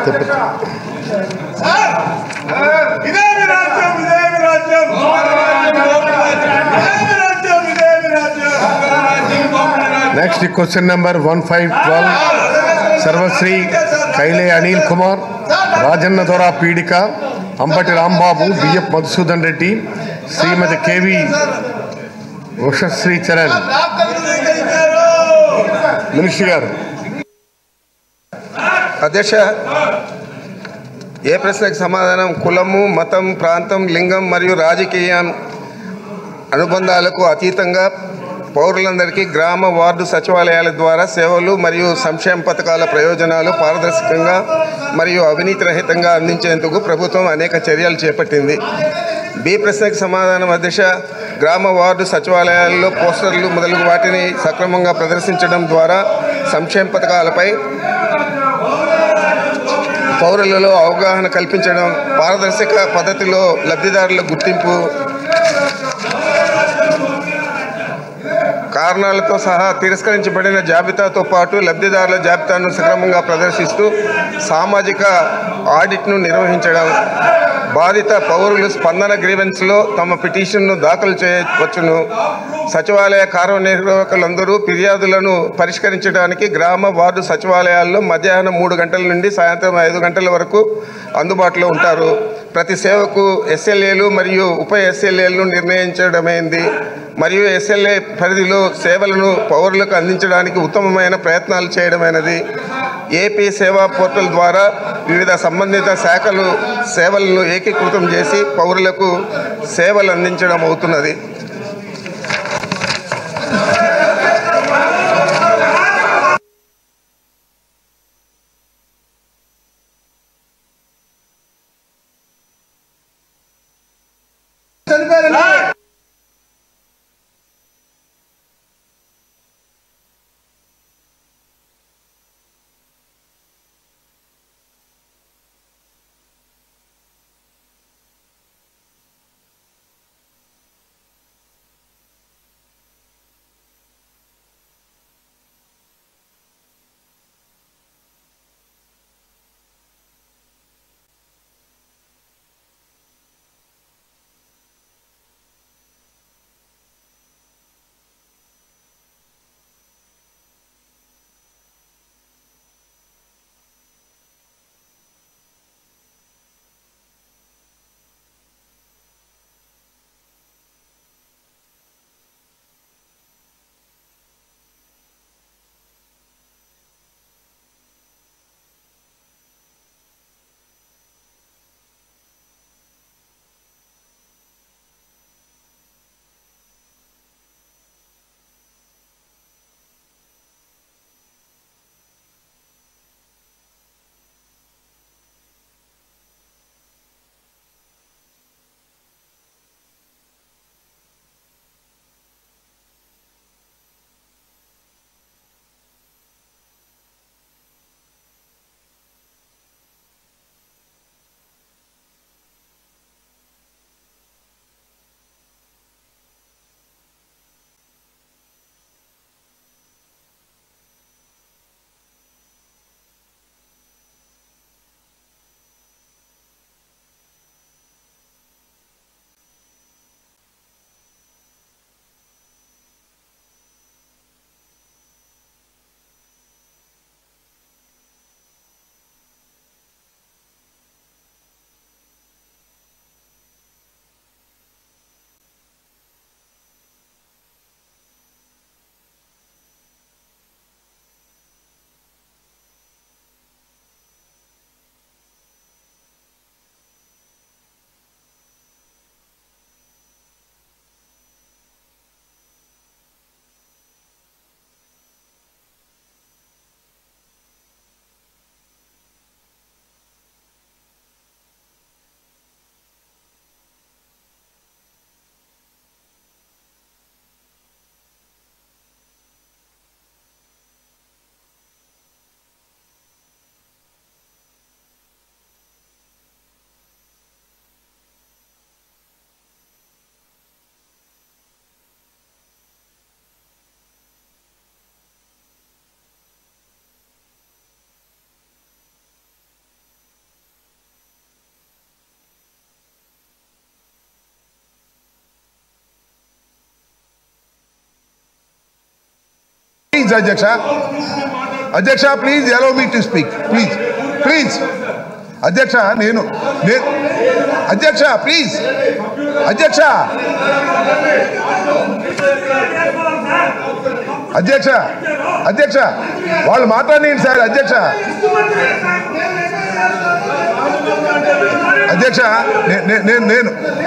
ఇదేమి రాజ్యం ఇదేమి రాజ్యం ఇదేమి రాజ్యం ఇదేమి రాజ్యం next question number one five twelve Sarvashri Kaile Anil Kumar Rajanna Dora Peedika Ambati Rambabu BF Madhusudan Reddy Shrimati KV Ushashri Charan minister గారు అధ్యక్ష ఏ ప్రశ్నకు సమాధానం కులము మతం ప్రాంతం లింగం మరియు రాజకీయం అనుబంధాలకు అతీతంగా పౌరులందరికీ గ్రామ వార్డు సచివాలయాల ద్వారా సేవలు మరియు సంక్షేమ పథకాల ప్రయోజనాలు పారదర్శకంగా మరియు అవినీతి రహితంగా అందించేందుకు ప్రభుత్వం అనేక చర్యలు చేపట్టింది బి ప్రశ్నకు సమాధానం అధ్యక్ష గ్రామ వార్డు సచివాలయాల్లో పోస్టర్లు మొదలగు వాటిని సక్రమంగా ప్రదర్శించడం ద్వారా సంక్షేమ పథకాలపై పౌరులలో అవగాహన కల్పించడం పారదర్శక పద్ధతిలో లబ్ధిదారుల గుర్తింపు కారణాలతో సహా తిరస్కరించబడిన జాబితాతో పాటు లబ్ధిదారుల జాబితాను సక్రమంగా ప్రదర్శిస్తూ సామాజిక ఆడిట్ను నిర్వహించడం బాధిత పౌరులు స్పందన గ్రీవెన్స్లో తమ పిటిషన్ను దాఖలు చేయవచ్చును సచివాలయ కార్యనిర్వాహకులందరూ ఫిర్యాదులను పరిష్కరించడానికి గ్రామ వార్డు సచివాలయాల్లో మధ్యాహ్నం మూడు గంటల నుండి సాయంత్రం ఐదు గంటల వరకు అందుబాటులో ఉంటారు ప్రతి సేవకు ఎస్ఎల్ఏలు మరియు ఉప ఎస్ఎల్ఏలను నిర్ణయించడమైంది మరియు ఎస్ఎల్ఏ పరిధిలో సేవలను పౌరులకు అందించడానికి ఉత్తమమైన ప్రయత్నాలు చేయడమైనది ఏపీ సేవా పోర్టల్ ద్వారా వివిధ సంబంధిత శాఖలు సేవలను ఏకీకృతం చేసి పౌరులకు సేవలు అందించడం అవుతున్నది ప్లీజ్ అధ్యక్ష అధ్యక్ష please allow me to speak please please అధ్యక్ష నేను నే- అధ్యక్ష ప్లీజ్ అధ్యక్ష అధ్యక్ష అధ్యక్ష వాళ్ళు మాట్లాడండి సార్ అధ్యక్ష అధ్యక్ష నే- నే- నేను నేను